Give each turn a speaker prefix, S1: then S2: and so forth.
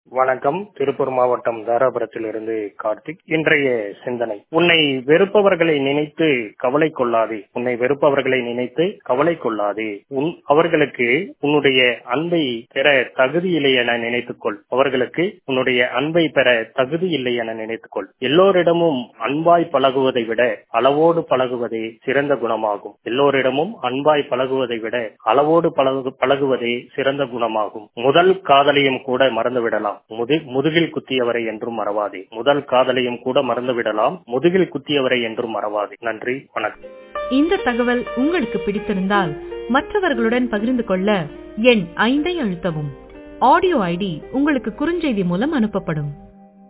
S1: வணக்கம் திருப்பூர் மாவட்டம் தாராபுரத்திலிருந்து கார்த்திக் இன்றைய சிந்தனை உன்னை வெறுப்பவர்களை நினைத்து கவலை கொள்ளாதே உன்னை வெறுப்பவர்களை நினைத்து கவலை கொள்ளாதே உன் அவர்களுக்கு உன்னுடைய அன்பை பெற தகுதி இல்லை என நினைத்துக்கொள் அவர்களுக்கு உன்னுடைய அன்பை பெற தகுதி இல்லை என நினைத்துக்கொள் எல்லோரிடமும் அன்பாய் பழகுவதை விட அளவோடு பழகுவதே சிறந்த குணமாகும் எல்லோரிடமும் அன்பாய் பழகுவதை விட அளவோடு பழகு பழகுவதே சிறந்த குணமாகும் முதல் காதலையும் கூட மறந்து விடலாம் முது முதுகில் குத்தியவரை என்றும் மறவாதே முதல் காதலையும் கூட மறந்து விடலாம் முதுகில் குத்தியவரை என்றும் மறவாதே நன்றி வணக்கம்
S2: இந்த தகவல் உங்களுக்கு பிடித்திருந்தால் மற்றவர்களுடன் பகிர்ந்து கொள்ள எண் ஐந்தை அழுத்தவும் ஆடியோ ஐடி உங்களுக்கு குறுஞ்செய்தி மூலம் அனுப்பப்படும்